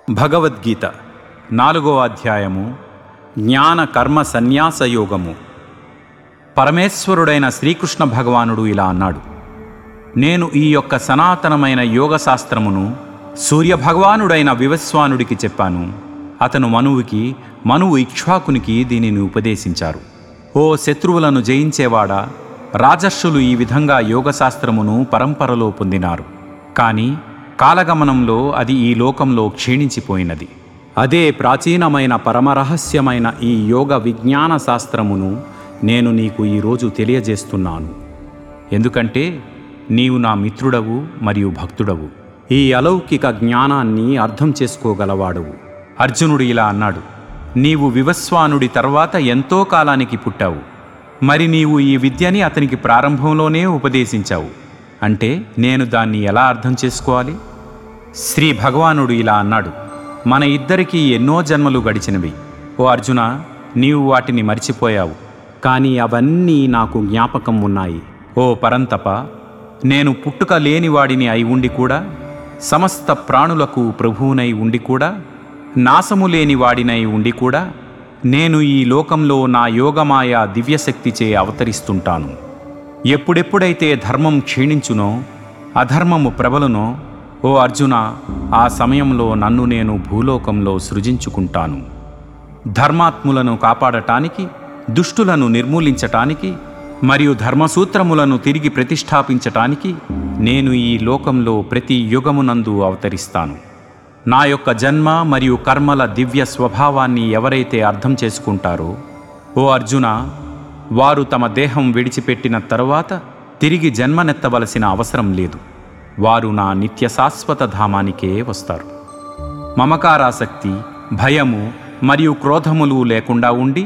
భగవద్గీత నాలుగో అధ్యాయము జ్ఞాన కర్మ సన్యాస యోగము పరమేశ్వరుడైన శ్రీకృష్ణ భగవానుడు ఇలా అన్నాడు నేను ఈ యొక్క సనాతనమైన యోగ శాస్త్రమును సూర్యభగవానుడైన వివస్వానుడికి చెప్పాను అతను మనువుకి మనువు ఇక్ష్వాకునికి దీనిని ఉపదేశించారు ఓ శత్రువులను జయించేవాడా రాజర్షులు ఈ విధంగా యోగశాస్త్రమును పరంపరలో పొందినారు కానీ కాలగమనంలో అది ఈ లోకంలో క్షీణించిపోయినది అదే ప్రాచీనమైన పరమరహస్యమైన ఈ యోగ విజ్ఞాన శాస్త్రమును నేను నీకు ఈరోజు తెలియజేస్తున్నాను ఎందుకంటే నీవు నా మిత్రుడవు మరియు భక్తుడవు ఈ అలౌకిక జ్ఞానాన్ని అర్థం చేసుకోగలవాడవు అర్జునుడు ఇలా అన్నాడు నీవు వివస్వానుడి తర్వాత ఎంతో కాలానికి పుట్టావు మరి నీవు ఈ విద్యని అతనికి ప్రారంభంలోనే ఉపదేశించావు అంటే నేను దాన్ని ఎలా అర్థం చేసుకోవాలి శ్రీ భగవానుడు ఇలా అన్నాడు మన ఇద్దరికీ ఎన్నో జన్మలు గడిచినవి ఓ అర్జున నీవు వాటిని మరిచిపోయావు కానీ అవన్నీ నాకు జ్ఞాపకం ఉన్నాయి ఓ పరంతప నేను పుట్టుక లేనివాడిని అయి ఉండి కూడా సమస్త ప్రాణులకు ప్రభువునై ఉండి కూడా నాశము లేని వాడినై ఉండి కూడా నేను ఈ లోకంలో నా యోగమాయ దివ్యశక్తిచే అవతరిస్తుంటాను ఎప్పుడెప్పుడైతే ధర్మం క్షీణించునో అధర్మము ప్రబలునో ఓ అర్జున ఆ సమయంలో నన్ను నేను భూలోకంలో సృజించుకుంటాను ధర్మాత్ములను కాపాడటానికి దుష్టులను నిర్మూలించటానికి మరియు ధర్మసూత్రములను తిరిగి ప్రతిష్టాపించటానికి నేను ఈ లోకంలో ప్రతి యుగమునందు అవతరిస్తాను నా యొక్క జన్మ మరియు కర్మల దివ్య స్వభావాన్ని ఎవరైతే అర్థం చేసుకుంటారో ఓ అర్జున వారు తమ దేహం విడిచిపెట్టిన తరువాత తిరిగి జన్మనెత్తవలసిన అవసరం లేదు వారు నా నిత్య శాశ్వత ధామానికే వస్తారు మమకారాసక్తి భయము మరియు క్రోధములు లేకుండా ఉండి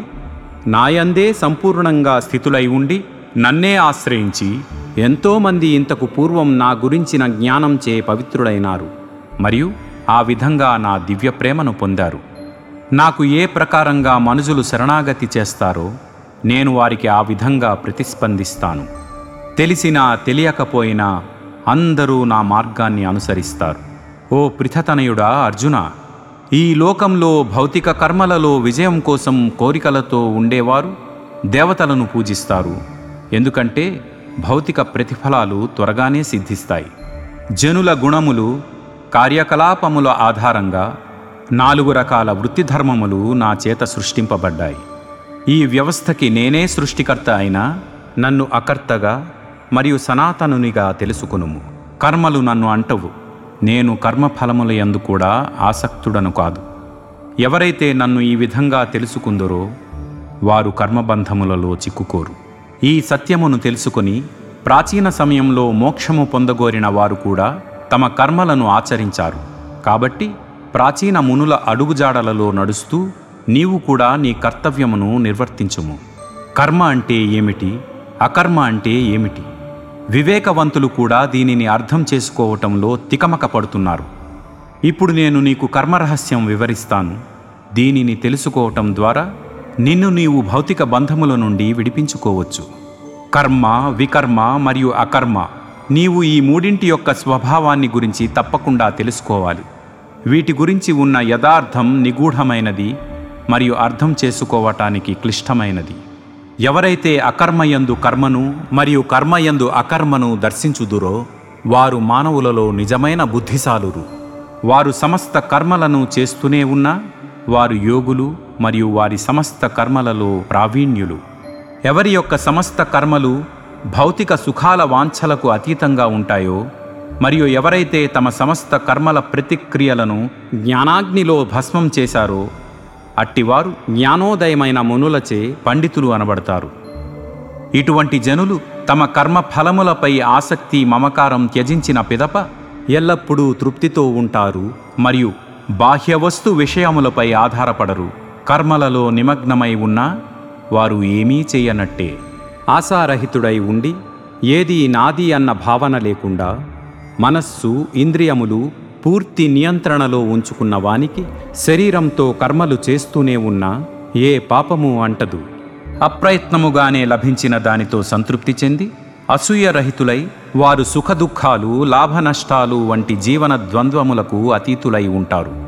నాయందే సంపూర్ణంగా స్థితులై ఉండి నన్నే ఆశ్రయించి ఎంతోమంది ఇంతకు పూర్వం నా గురించిన జ్ఞానంచే పవిత్రుడైనారు మరియు ఆ విధంగా నా దివ్య ప్రేమను పొందారు నాకు ఏ ప్రకారంగా మనుజులు శరణాగతి చేస్తారో నేను వారికి ఆ విధంగా ప్రతిస్పందిస్తాను తెలిసినా తెలియకపోయినా అందరూ నా మార్గాన్ని అనుసరిస్తారు ఓ పృథతనయుడా అర్జున ఈ లోకంలో భౌతిక కర్మలలో విజయం కోసం కోరికలతో ఉండేవారు దేవతలను పూజిస్తారు ఎందుకంటే భౌతిక ప్రతిఫలాలు త్వరగానే సిద్ధిస్తాయి జనుల గుణములు కార్యకలాపముల ఆధారంగా నాలుగు రకాల వృత్తి ధర్మములు నా చేత సృష్టింపబడ్డాయి ఈ వ్యవస్థకి నేనే సృష్టికర్త అయినా నన్ను అకర్తగా మరియు సనాతనునిగా తెలుసుకునుము కర్మలు నన్ను అంటవు నేను కర్మఫలముల యందు కూడా ఆసక్తుడను కాదు ఎవరైతే నన్ను ఈ విధంగా తెలుసుకుందరో వారు కర్మబంధములలో చిక్కుకోరు ఈ సత్యమును తెలుసుకొని ప్రాచీన సమయంలో మోక్షము పొందగోరిన వారు కూడా తమ కర్మలను ఆచరించారు కాబట్టి ప్రాచీన మునుల అడుగుజాడలలో నడుస్తూ నీవు కూడా నీ కర్తవ్యమును నిర్వర్తించుము కర్మ అంటే ఏమిటి అకర్మ అంటే ఏమిటి వివేకవంతులు కూడా దీనిని అర్థం చేసుకోవటంలో తికమక పడుతున్నారు ఇప్పుడు నేను నీకు కర్మరహస్యం వివరిస్తాను దీనిని తెలుసుకోవటం ద్వారా నిన్ను నీవు భౌతిక బంధముల నుండి విడిపించుకోవచ్చు కర్మ వికర్మ మరియు అకర్మ నీవు ఈ మూడింటి యొక్క స్వభావాన్ని గురించి తప్పకుండా తెలుసుకోవాలి వీటి గురించి ఉన్న యథార్థం నిగూఢమైనది మరియు అర్థం చేసుకోవటానికి క్లిష్టమైనది ఎవరైతే అకర్మయందు కర్మను మరియు కర్మయందు అకర్మను దర్శించుదురో వారు మానవులలో నిజమైన బుద్ధిశాలురు వారు సమస్త కర్మలను చేస్తూనే ఉన్నా వారు యోగులు మరియు వారి సమస్త కర్మలలో ప్రావీణ్యులు ఎవరి యొక్క సమస్త కర్మలు భౌతిక సుఖాల వాంఛలకు అతీతంగా ఉంటాయో మరియు ఎవరైతే తమ సమస్త కర్మల ప్రతిక్రియలను జ్ఞానాగ్నిలో భస్మం చేశారో అట్టివారు జ్ఞానోదయమైన మునులచే పండితులు అనబడతారు ఇటువంటి జనులు తమ కర్మ ఫలములపై ఆసక్తి మమకారం త్యజించిన పిదప ఎల్లప్పుడూ తృప్తితో ఉంటారు మరియు బాహ్య వస్తు విషయములపై ఆధారపడరు కర్మలలో నిమగ్నమై ఉన్నా వారు ఏమీ చేయనట్టే ఆశారహితుడై ఉండి ఏది నాది అన్న భావన లేకుండా మనస్సు ఇంద్రియములు పూర్తి నియంత్రణలో ఉంచుకున్న వానికి శరీరంతో కర్మలు చేస్తూనే ఉన్నా ఏ పాపము అంటదు అప్రయత్నముగానే లభించిన దానితో సంతృప్తి చెంది అసూయరహితులై వారు సుఖదుఖాలు లాభనష్టాలు వంటి జీవన ద్వంద్వములకు అతీతులై ఉంటారు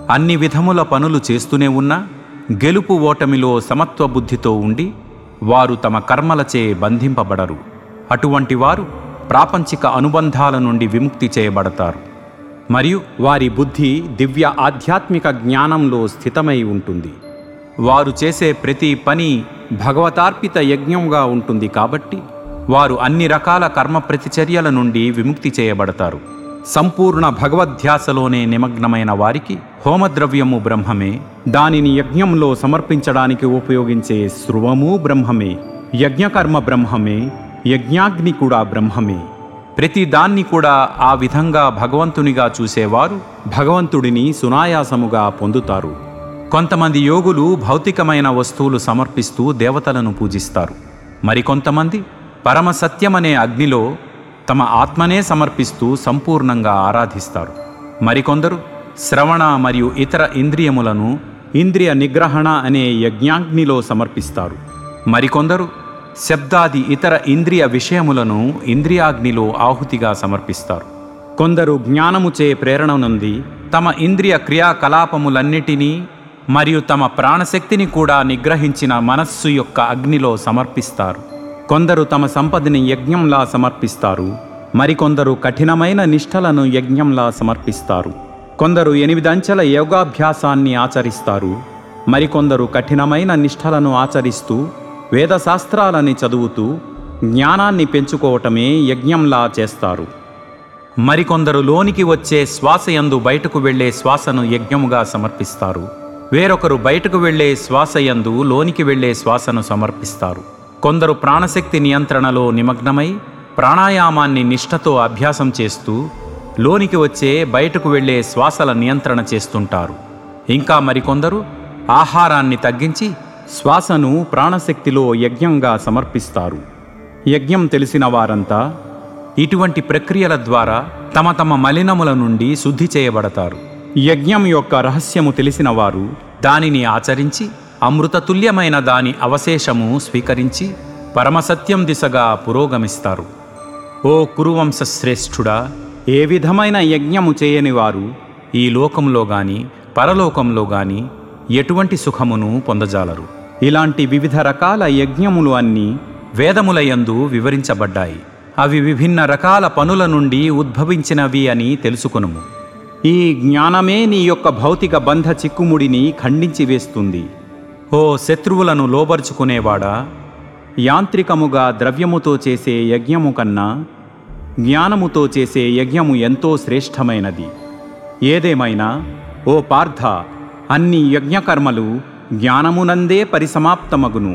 అన్ని విధముల పనులు చేస్తూనే ఉన్నా గెలుపు ఓటమిలో సమత్వ బుద్ధితో ఉండి వారు తమ కర్మలచే బంధింపబడరు అటువంటి వారు ప్రాపంచిక అనుబంధాల నుండి విముక్తి చేయబడతారు మరియు వారి బుద్ధి దివ్య ఆధ్యాత్మిక జ్ఞానంలో స్థితమై ఉంటుంది వారు చేసే ప్రతి పని భగవతార్పిత యజ్ఞంగా ఉంటుంది కాబట్టి వారు అన్ని రకాల కర్మ ప్రతిచర్యల నుండి విముక్తి చేయబడతారు సంపూర్ణ భగవద్ధ్యాసలోనే నిమగ్నమైన వారికి హోమద్రవ్యము బ్రహ్మమే దానిని యజ్ఞంలో సమర్పించడానికి ఉపయోగించే శృవము బ్రహ్మమే యజ్ఞకర్మ బ్రహ్మమే యజ్ఞాగ్ని కూడా బ్రహ్మమే ప్రతి దాన్ని కూడా ఆ విధంగా భగవంతునిగా చూసేవారు భగవంతుడిని సునాయాసముగా పొందుతారు కొంతమంది యోగులు భౌతికమైన వస్తువులు సమర్పిస్తూ దేవతలను పూజిస్తారు మరికొంతమంది పరమ సత్యమనే అగ్నిలో తమ ఆత్మనే సమర్పిస్తూ సంపూర్ణంగా ఆరాధిస్తారు మరికొందరు శ్రవణ మరియు ఇతర ఇంద్రియములను ఇంద్రియ నిగ్రహణ అనే యజ్ఞాగ్నిలో సమర్పిస్తారు మరికొందరు శబ్దాది ఇతర ఇంద్రియ విషయములను ఇంద్రియాగ్నిలో ఆహుతిగా సమర్పిస్తారు కొందరు జ్ఞానముచే ప్రేరణ నుండి తమ ఇంద్రియ క్రియాకలాపములన్నిటినీ మరియు తమ ప్రాణశక్తిని కూడా నిగ్రహించిన మనస్సు యొక్క అగ్నిలో సమర్పిస్తారు కొందరు తమ సంపదని యజ్ఞంలా సమర్పిస్తారు మరికొందరు కఠినమైన నిష్టలను యజ్ఞంలా సమర్పిస్తారు కొందరు ఎనిమిదంచెల యోగాభ్యాసాన్ని ఆచరిస్తారు మరికొందరు కఠినమైన నిష్టలను ఆచరిస్తూ వేదశాస్త్రాలని చదువుతూ జ్ఞానాన్ని పెంచుకోవటమే యజ్ఞంలా చేస్తారు మరికొందరు లోనికి వచ్చే శ్వాసయందు బయటకు వెళ్ళే శ్వాసను యజ్ఞముగా సమర్పిస్తారు వేరొకరు బయటకు వెళ్ళే శ్వాసయందు లోనికి వెళ్ళే శ్వాసను సమర్పిస్తారు కొందరు ప్రాణశక్తి నియంత్రణలో నిమగ్నమై ప్రాణాయామాన్ని నిష్ఠతో అభ్యాసం చేస్తూ లోనికి వచ్చే బయటకు వెళ్ళే శ్వాసల నియంత్రణ చేస్తుంటారు ఇంకా మరికొందరు ఆహారాన్ని తగ్గించి శ్వాసను ప్రాణశక్తిలో యజ్ఞంగా సమర్పిస్తారు యజ్ఞం తెలిసిన వారంతా ఇటువంటి ప్రక్రియల ద్వారా తమ తమ మలినముల నుండి శుద్ధి చేయబడతారు యజ్ఞం యొక్క రహస్యము తెలిసిన వారు దానిని ఆచరించి అమృతతుల్యమైన దాని అవశేషము స్వీకరించి పరమసత్యం దిశగా పురోగమిస్తారు ఓ కురువంశ శ్రేష్ఠుడా ఏ విధమైన యజ్ఞము చేయని వారు ఈ లోకంలో గాని పరలోకంలో గాని ఎటువంటి సుఖమును పొందజాలరు ఇలాంటి వివిధ రకాల యజ్ఞములు అన్నీ వేదములయందు వివరించబడ్డాయి అవి విభిన్న రకాల పనుల నుండి ఉద్భవించినవి అని తెలుసుకొనుము ఈ జ్ఞానమే నీ యొక్క భౌతిక బంధ చిక్కుముడిని ఖండించి వేస్తుంది ఓ శత్రువులను లోబరుచుకునేవాడా యాంత్రికముగా ద్రవ్యముతో చేసే యజ్ఞము కన్నా జ్ఞానముతో చేసే యజ్ఞము ఎంతో శ్రేష్టమైనది ఏదేమైనా ఓ పార్థ అన్ని యజ్ఞకర్మలు జ్ఞానమునందే పరిసమాప్తమగును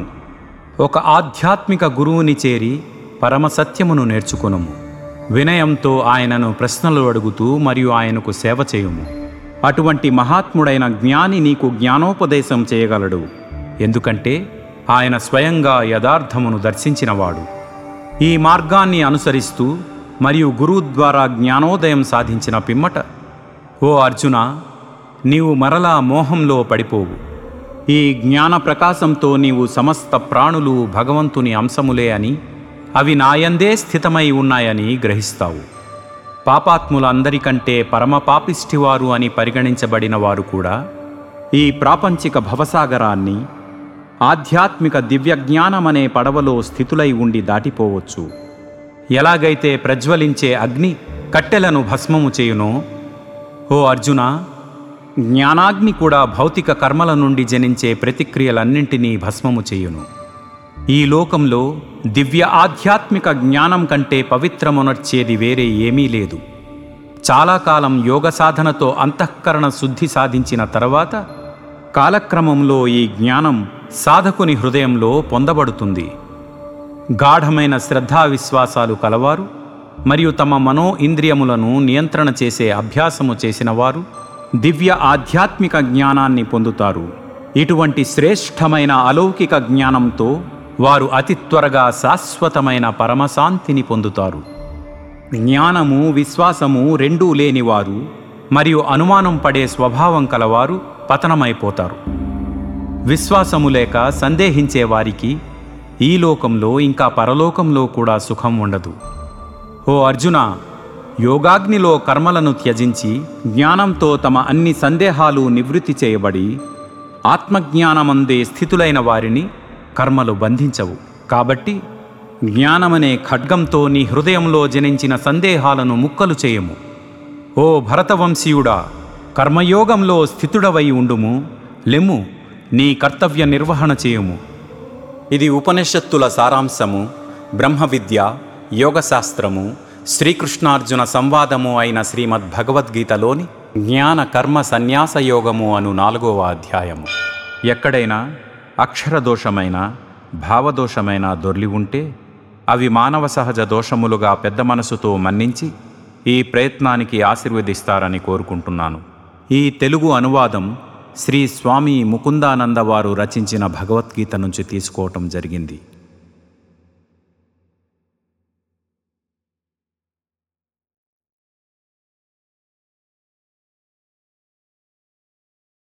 ఒక ఆధ్యాత్మిక గురువుని చేరి పరమసత్యమును నేర్చుకొనుము వినయంతో ఆయనను ప్రశ్నలు అడుగుతూ మరియు ఆయనకు సేవ చేయుము అటువంటి మహాత్ముడైన జ్ఞాని నీకు జ్ఞానోపదేశం చేయగలడు ఎందుకంటే ఆయన స్వయంగా యథార్థమును దర్శించినవాడు ఈ మార్గాన్ని అనుసరిస్తూ మరియు గురువు ద్వారా జ్ఞానోదయం సాధించిన పిమ్మట ఓ అర్జున నీవు మరలా మోహంలో పడిపోవు ఈ జ్ఞాన ప్రకాశంతో నీవు సమస్త ప్రాణులు భగవంతుని అంశములే అని అవి నాయందే స్థితమై ఉన్నాయని గ్రహిస్తావు పాపాత్ములందరికంటే పరమ పాపిష్టివారు అని పరిగణించబడిన వారు కూడా ఈ ప్రాపంచిక భవసాగరాన్ని ఆధ్యాత్మిక దివ్యజ్ఞానమనే పడవలో స్థితులై ఉండి దాటిపోవచ్చు ఎలాగైతే ప్రజ్వలించే అగ్ని కట్టెలను భస్మము చేయునో ఓ అర్జున జ్ఞానాగ్ని కూడా భౌతిక కర్మల నుండి జనించే ప్రతిక్రియలన్నింటినీ భస్మము చేయును ఈ లోకంలో దివ్య ఆధ్యాత్మిక జ్ఞానం కంటే పవిత్రమునర్చేది వేరే ఏమీ లేదు చాలా కాలం యోగ సాధనతో అంతఃకరణ శుద్ధి సాధించిన తర్వాత కాలక్రమంలో ఈ జ్ఞానం సాధకుని హృదయంలో పొందబడుతుంది గాఢమైన శ్రద్ధా విశ్వాసాలు కలవారు మరియు తమ మనో ఇంద్రియములను నియంత్రణ చేసే అభ్యాసము చేసిన వారు దివ్య ఆధ్యాత్మిక జ్ఞానాన్ని పొందుతారు ఇటువంటి శ్రేష్టమైన అలౌకిక జ్ఞానంతో వారు అతి త్వరగా శాశ్వతమైన పరమశాంతిని పొందుతారు జ్ఞానము విశ్వాసము రెండూ లేనివారు మరియు అనుమానం పడే స్వభావం కలవారు పతనమైపోతారు విశ్వాసము లేక సందేహించే వారికి ఈ లోకంలో ఇంకా పరలోకంలో కూడా సుఖం ఉండదు ఓ అర్జున యోగాగ్నిలో కర్మలను త్యజించి జ్ఞానంతో తమ అన్ని సందేహాలు నివృత్తి చేయబడి ఆత్మజ్ఞానమందే స్థితులైన వారిని కర్మలు బంధించవు కాబట్టి జ్ఞానమనే ఖడ్గంతో నీ హృదయంలో జనించిన సందేహాలను ముక్కలు చేయము ఓ భరతవంశీయుడా కర్మయోగంలో స్థితుడవై ఉండుము లెమ్ము నీ కర్తవ్య నిర్వహణ చేయుము ఇది ఉపనిషత్తుల సారాంశము బ్రహ్మ విద్య యోగశాస్త్రము శ్రీకృష్ణార్జున సంవాదము అయిన శ్రీమద్ భగవద్గీతలోని జ్ఞాన కర్మ సన్యాస యోగము అను నాలుగవ అధ్యాయము ఎక్కడైనా అక్షర దోషమైన భావదోషమైన దొర్లి ఉంటే అవి మానవ సహజ దోషములుగా పెద్ద మనసుతో మన్నించి ఈ ప్రయత్నానికి ఆశీర్వదిస్తారని కోరుకుంటున్నాను ఈ తెలుగు అనువాదం శ్రీ స్వామి ముకుందానంద వారు రచించిన భగవద్గీత నుంచి తీసుకోవటం జరిగింది